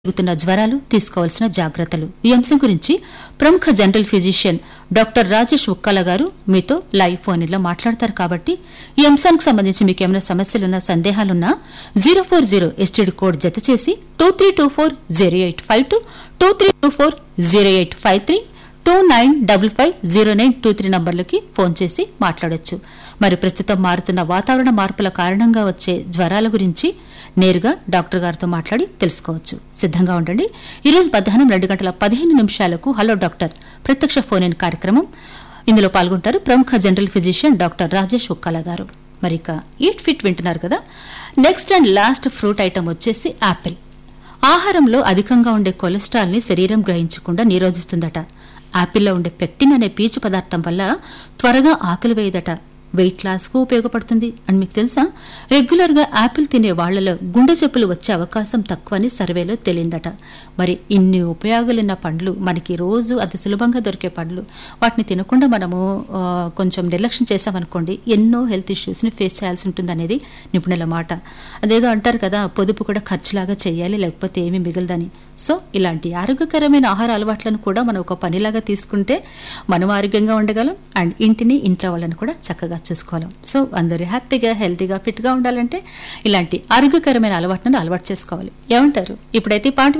పెరుగుతున్న జ్వరాలు తీసుకోవాల్సిన జాగ్రత్తలు ఈ అంశం గురించి ప్రముఖ general physician doctor Rajesh Ukkala garu మీతో లైవ్ ఫోన్ లో మాట్లాడతారు కాబట్టి ఈ అంశానికి సంబంధించి మీకు ఏమైనా సమస్యలున్నా సందేహాలున్నా zero four zero STD code జత చేసి two three two four zero eight five two two three two four zero eight five three two nine double five zero nine two three నంబర్లకి ఫోన్ చేసి మాట్లాడొచ్చు మరి ప్రస్తుతం మారుతున్న వాతావరణ మార్పుల కారణంగా వచ్చే జ్వరాల గురించి నేరుగా డాక్టర్ గారితో మాట్లాడి తెలుసుకోవచ్చు సిద్ధంగా ఉండండి ఈరోజు మధ్యాహ్నం రెండు గంటల పదిహేను నిమిషాలకు హలో డాక్టర్ ప్రత్యక్ష ఫోన్ ఇన్ కార్యక్రమం ఇందులో పాల్గొంటారు ప్రముఖ general physician doctor Rajesh Ukkala garu మరి ఇక ఈట్ ఫిట్ వింటున్నారు కదా next and last fruit item వచ్చేసి యాపిల్ ఆహారంలో అధికంగా ఉండే కొలెస్ట్రాల్ ని శరీరం గ్రహించకుండా నిరోధిస్తుందట యాపిల్లో ఉండే పెక్టిన్ అనే పీచు పదార్థం వల్ల త్వరగా ఆకలి వేయదట వెయిట్ లాస్ కు ఉపయోగపడుతుంది అని మీకు తెలుసా రెగ్యులర్ గా యాపిల్ తినే వాళ్లలో గుండె జబ్బులు వచ్చే అవకాశం తక్కువని సర్వేలో తేలిందట మరి ఇన్ని ఉపయోగాలున్న పండ్లు మనకి రోజు అతి సులభంగా దొరికే పండ్లు వాటిని తినకుండా మనము ఆ, కొంచెం నిర్లక్ష్యం చేసామనుకోండి ఎన్నో హెల్త్ ఇష్యూస్ ని ఫేస్ చేయాల్సి ఉంటుంది అనేది నిపుణుల మాట అదేదో అంటారు కదా పొదుపు కూడా ఖర్చులాగా చేయాలి లేకపోతే ఏమీ మిగలదని సో ఇలాంటి ఆరోగ్యకరమైన ఆహార అలవాట్లను కూడా మనం ఒక పనిలాగా తీసుకుంటే మనం ఆరోగ్యంగా ఉండగలం అండ్ ఇంటిని ఇంట్లో వాళ్ళని కూడా చక్కగా చూసుకోగలం సో అందరూ హ్యాపీగా హెల్తీగా ఫిట్గా ఉండాలంటే ఇలాంటి ఆరోగ్యకరమైన అలవాట్లను అలవాటు చేసుకోవాలి ఏమంటారు ఇప్పుడైతే ఈ పాట